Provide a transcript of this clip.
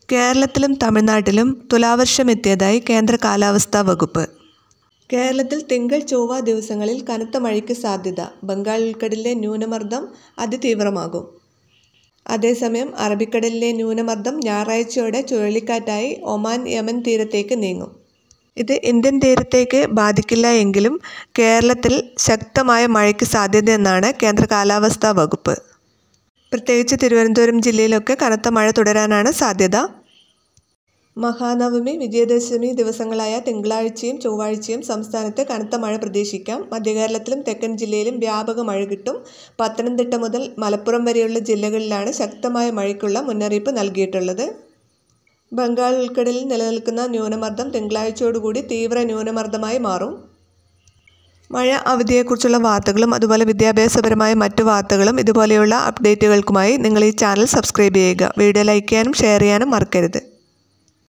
കേരളത്തിലും തമിഴ്നാട്ടിലും തുലാവർഷം എത്തിയതായി കേന്ദ്ര കാലാവസ്ഥാ വകുപ്പ് കേരളത്തിൽ തിങ്കൾ ചൊവ്വ ദിവസങ്ങളിൽ കനത്ത മഴയ്ക്ക് സാധ്യത ബംഗാൾ ഉൾക്കടലിലെ ന്യൂനമർദ്ദം അതിതീവ്രമാകും അതേസമയം അറബിക്കടലിലെ ന്യൂനമർദ്ദം ഞായറാഴ്ചയോടെ ചുഴലിക്കാറ്റായി ഒമാൻ യമൻ തീരത്തേക്ക് നീങ്ങും ഇത് ഇന്ത്യൻ തീരത്തേക്ക് ബാധിക്കില്ല എങ്കിലും കേരളത്തിൽ ശക്തമായ മഴയ്ക്ക് സാധ്യതയെന്നാണ് കേന്ദ്ര കാലാവസ്ഥാ വകുപ്പ് പ്രത്യേകിച്ച് തിരുവനന്തപുരം ജില്ലയിലൊക്കെ കനത്ത മഴ തുടരാനാണ് സാധ്യത മഹാനവമി വിജയദശമി ദിവസങ്ങളായ തിങ്കളാഴ്ചയും ചൊവ്വാഴ്ചയും സംസ്ഥാനത്ത് കനത്ത മഴ പ്രതീക്ഷിക്കാം മധ്യകേരളത്തിലും തെക്കൻ ജില്ലയിലും വ്യാപക മഴ കിട്ടും പത്തനംതിട്ട മുതൽ മലപ്പുറം വരെയുള്ള ജില്ലകളിലാണ് ശക്തമായ മഴയ്ക്കുള്ള മുന്നറിയിപ്പ് നൽകിയിട്ടുള്ളത് ബംഗാൾ ഉൾക്കടലിൽ നിലനിൽക്കുന്ന ന്യൂനമർദ്ദം തിങ്കളാഴ്ചയോടുകൂടി തീവ്ര ന്യൂനമർദ്ദമായി മാറും മഴ അവധിയെക്കുറിച്ചുള്ള വാർത്തകളും അതുപോലെ വിദ്യാഭ്യാസപരമായ മറ്റു വാർത്തകളും ഇതുപോലെയുള്ള അപ്ഡേറ്റുകൾക്കുമായി നിങ്ങൾ ഈ ചാനൽ സബ്സ്ക്രൈബ് ചെയ്യുക വീഡിയോ ലൈക്ക് ചെയ്യാനും ഷെയർ ചെയ്യാനും മറക്കരുത്